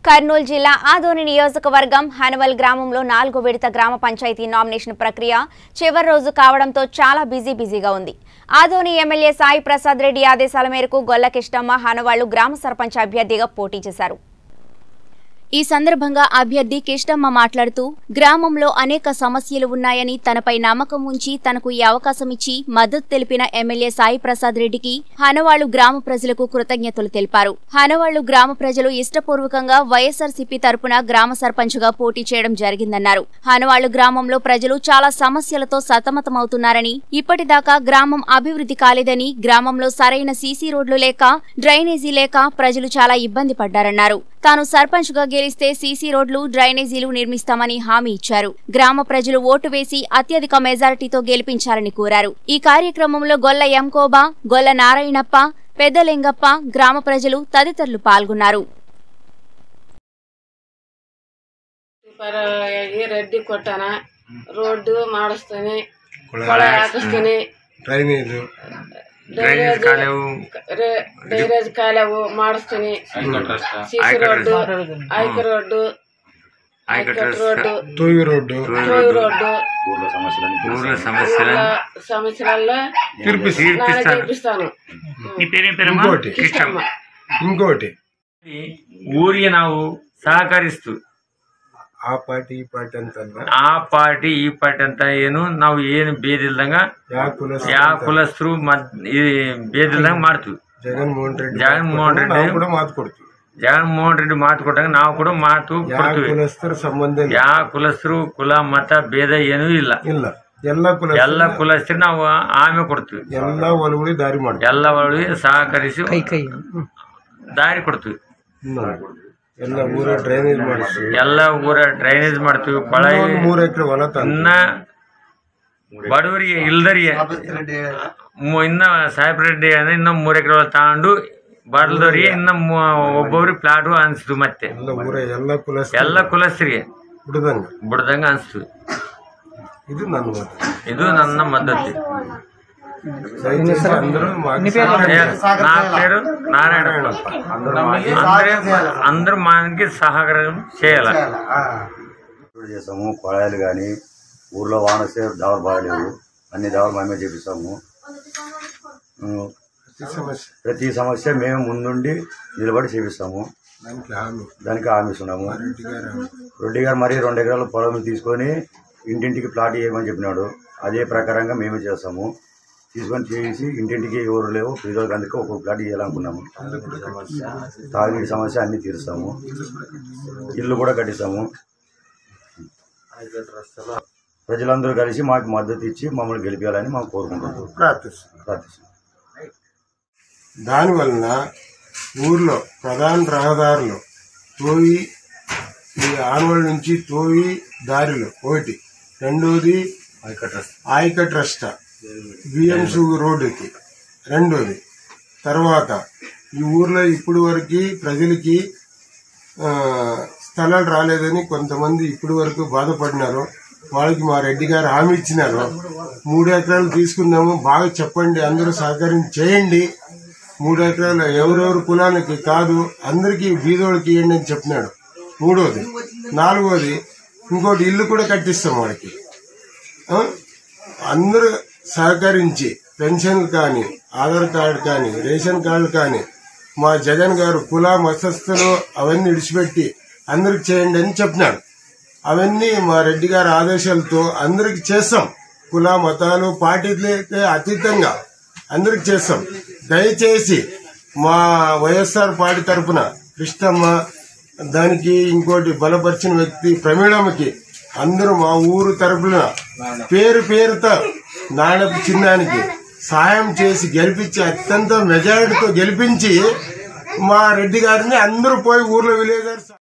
కర్నూలు జిల్లా ఆదోని నియోజకవర్గం హనవల్ గ్రామంలో నాలుగో విడత గ్రామ పంచాయతీ నామినేషన్ ప్రక్రియ చివరి రోజు కావడంతో చాలా బిజీ బిజీగా ఉంది ఆదోని ఎమ్మెల్యే సాయి ప్రసాద్ రెడ్డి ఆదేశాల మేరకు గొల్లకిష్టమ్మ హనవాళ్లు గ్రామ సర్పంచ్ అభ్యర్థిగా పోటీ చేశారు ఈ సందర్భంగా అభ్యర్థి కిష్టమ్మ మాట్లాడుతూ గ్రామంలో అనేక సమస్యలు ఉన్నాయని తనపై నమ్మకం ఉంచి తనకు ఈ అవకాశం ఇచ్చి మద్దతు తెలిపిన ఎమ్మెల్యే సాయి ప్రసాద్ రెడ్డికి హనవాళ్లు గ్రామ ప్రజలకు కృతజ్ఞతలు తెలిపారు హనవాళ్లు గ్రామ ప్రజలు ఇష్టపూర్వకంగా వైఎస్ఆర్సీపీ తరపున గ్రామ సర్పంచ్గా పోటీ చేయడం జరిగిందన్నారు హనవాళ్లు గ్రామంలో ప్రజలు చాలా సమస్యలతో సతమతమవుతున్నారని ఇప్పటిదాకా గ్రామం అభివృద్ధి కాలేదని గ్రామంలో సరైన సీసీ రోడ్లు లేక డ్రైనేజీ లేక ప్రజలు చాలా ఇబ్బంది పడ్డారన్నారు తాను సర్పంచ్ గా గెలిస్తే సీసీ రోడ్లు డ్రైనేజీలు నిర్మిస్తామని హామీ ఇచ్చారు గ్రామ ప్రజలు ఓటు వేసి అత్యధిక మెజారిటీతో గెలిపించాలని కోరారు ఈ కార్యక్రమంలో గొల్ల ఎంకోబా గొల్ల నారాయణప్ప పెద్దలింగప్ప గ్రామ ప్రజలు తదితరులు పాల్గొన్నారు పర ఈ రెడ్డి కొట్టన రోడ్డు మాడుస్తుంది కొಳ ಹಾಕಿಸ್ತೀನಿ డ్రైనేజ్ ಡ್ರೈನೇಜ್ ಡ್ರೈನೇಜ್ ಕಾಲವು ಮಾಡಿಸ್ತೀನಿ ಸಿಸಿ రోడ్డు ఐక రోడ్డు ఐకట్ రోడ్డు తోవి రోడ్డు కోయి రోడ్డు ఊర్ల సమస్యలను ఊర్ల సమస్యలను ఊళ్ళ సమస్యలలో నానే తీపిస్తాను నీ పేరేం పేరమ్మా ఇంకోటి కిష్టమ్మ ఇంకోటి ಊರಿಗೆ ನಾವು ಸಹಕರಿಸ್ತು ఆ పార్టీ ఈ పార్టీ ಅಂತಲ್ಲ ಆ ಪಾರ್ಟಿ ಈ ಪಾರ್ಟಿ ಅಂತ ಏನು ನಾವು ಏನು ಬೇದಿಲ್ದಂಗ ಯಾ ಕುಲ ಯಾವ ಕುಲಸ್ಥರು ಮತ್ ಈ ಬೇದಿಲ್ದಂಗ ಮಾಡ್ತೀವಿ ಜಗನ್ಮೋಹನ್ ರೆಡ್ಡಿ ಜಗನ್ಮೋಹನ್ ರೆಡ್ಡಿ ನಾವು ಕೂಡ ಮಾತು ಕೊಡ್ತೀವಿ ಜಗನ್ಮೋಹನ್ ರೆಡ್ಡಿ ಮಾತು ಕೊಟ್ಟಾಗ ನಾವು ಕೂಡ ಮಾತು ಯಾವ ಕೊಡ್ತೀವಿ ಕುಲಸ್ಥರ ಸಂಬಂಧ ಇಲ್ಲ ಯಾವ ಕುಲಸ್ಥರು ಕುಲ ಮತ ಭೇದ ಏನೂ ಇಲ್ಲ ಇಲ್ಲ ಎಲ್ಲ ಕುಲ ಎಲ್ಲ ಕುಲಸ್ಥರು ನಾವು ಆಮೆ ಕೊಡ್ತೀವಿ ಎಲ್ಲ ಒಲವುಳಿ ದಾರಿ ಮಾಡ್ತೀವಿ ಎಲ್ಲ ಒಳಗೆ ಸಹಕರಿಸಿ ದಾರಿ ಕೊಡ್ತೀವಿ ಎಲ್ಲ ಊರ ಡ್ರೈನೇಜ್ ಮಾಡಿಸ್ತೀವಿ ಎಲ್ಲ ಊರ ಡ್ರೈನೇಜ್ ಮಾಡ್ತೀವಿ ಕೊಳ ಒಂದು ಮೂರ್ ಎಕರೆ ಹೊಲ ತಂದು ಇನ್ನ ಬಡವರಿಗೆ ಇಲ್ದರಿಗೆ ಮು- ಇನ್ನ ಸಾಹೇಬ್ ರೆಡ್ಡಿ ಅಂದ್ರೆ ಇನ್ನ ಮೂರ್ ಎಕರೆ ಹೊಲ ತಗೊಂಡು ಬಡದವರಿಗೆ ಇನ್ನ ಮು- ಒಬ್ಬೊಬ್ರಿಗೆ ಪ್ಲಾಟು ಅನ್ಸ್ತು ಮತ್ತೆ ಎಲ್ಲ ಊರ ಎಲ್ಲ ಕುಲ ಎಲ್ಲ ಕುಲಸ್ಥರಿಗೆ ಬಿಡದಂಗ ಬಿಡ್ದಂಗ ಅನ್ಸ್ತು ಇದು ನನ್ನ ಮಾತು ಇದು ನನ್ನ మద్దతు దయచేసి అందరూ మాకు నా పేరు నారాయణ అందరూ అందరూ మనకి సహకారం చేయాలి ఇప్పుడు చేస్తాము కొళాయిలు కానీ ఊర్లో వాన వస్తే దావలు బాగలేవు అన్ని దావలు మేమే చేపిస్తాము ఉమ్, ప్రతి సమస్య ప్రతి సమస్య మేము ముందుండి నిలబడి చేపిస్తాము దానికి హామీ దానికి హామీస్తున్నాము రెడ్డి గారు హామీ. రెడ్డి గారు మరీ రెండు ఎకరాల పొలం తీసుకొని ఇంటింటికి ప్లాట్ చేయమని చెప్పినాడు అదే ప్రకారంగా మేమే చేస్తాము తీసుకొని చేసి ఇంటింటికి ఎవరు లేవు ప్రజలకు అందుకే ఒక్కొక్క ప్లాట్ చేయాలనుకున్నాము తాగునీటి సమస్య అన్ని తీరుస్తాము ఇల్లు కూడా కట్టిస్తాము ప్రజలందరూ కలిసి మాకు మద్దతు ఇచ్చి మమ్మల్ని గెలిపించాలని మేము కోరుకుంటున్నాం ప్రార్థిస్తున్నాం ప్రార్థిస్తున్నాం దాని వలన ఊర్లో ప్రధాన రహదారులు తోయి ఈ ఆనవల్ నుంచి తోయి దారిలో ఒకటి రెండోది ఆయకట్ రస్తా బిఎంసు రోడ్డుకి రెండోది తర్వాత ఈ ఊర్లో ఇప్పుడు వరకు ప్రజలకి ఆ, స్థలాలు రాలేదని కొంతమంది ఇప్పటి వరకు బాధపడినారు వాళ్ళకి మా రెడ్డి గారు హామీ ఇచ్చినారు మూడు ఎకరాలు తీసుకుందాము బాగా చెప్పండి అందరూ సహకారం చేయండి మూడు ఎకరాలు ఎవరెవరు కులానికి కాదు అందరికీ బీదోళ్ళకి ఇవ్వండి అని చెప్పినాడు మూడోది నాలుగోది ఇంకోటి ఇల్లు కూడా కట్టిస్తాం వాడికి ఆ? అందరూ సహకరించి పెన్షన్ కానీ ఆధార్ కార్డు కానీ రేషన్ కార్డు కానీ మా జగన్ గారు కుల మతస్థులు అవన్నీ విడిచిపెట్టి అందరికి చేయండి అని చెప్పినాడు అవన్నీ మా రెడ్డి గారి ఆదేశాలతో అందరికి చేస్తాం కుల మతాలు పార్టీలకి అతీతంగా అందరికి చేస్తాం దయచేసి మా వైఎస్ఆర్ పార్టీ తరఫున కృష్ణమ్మ దానికి ఇంకోటి బలపరిచిన వ్యక్తి ప్రమీళమ్మకి అందరూ మా ఊరు తరపున పేరు పేరుతో నాణపు చిన్నానికి సహాయం చేసి గెలిపించి అత్యంత మెజారిటీతో గెలిపించి మా రెడ్డి గారిని అందరూ పోయి ఊర్లో విలేజ్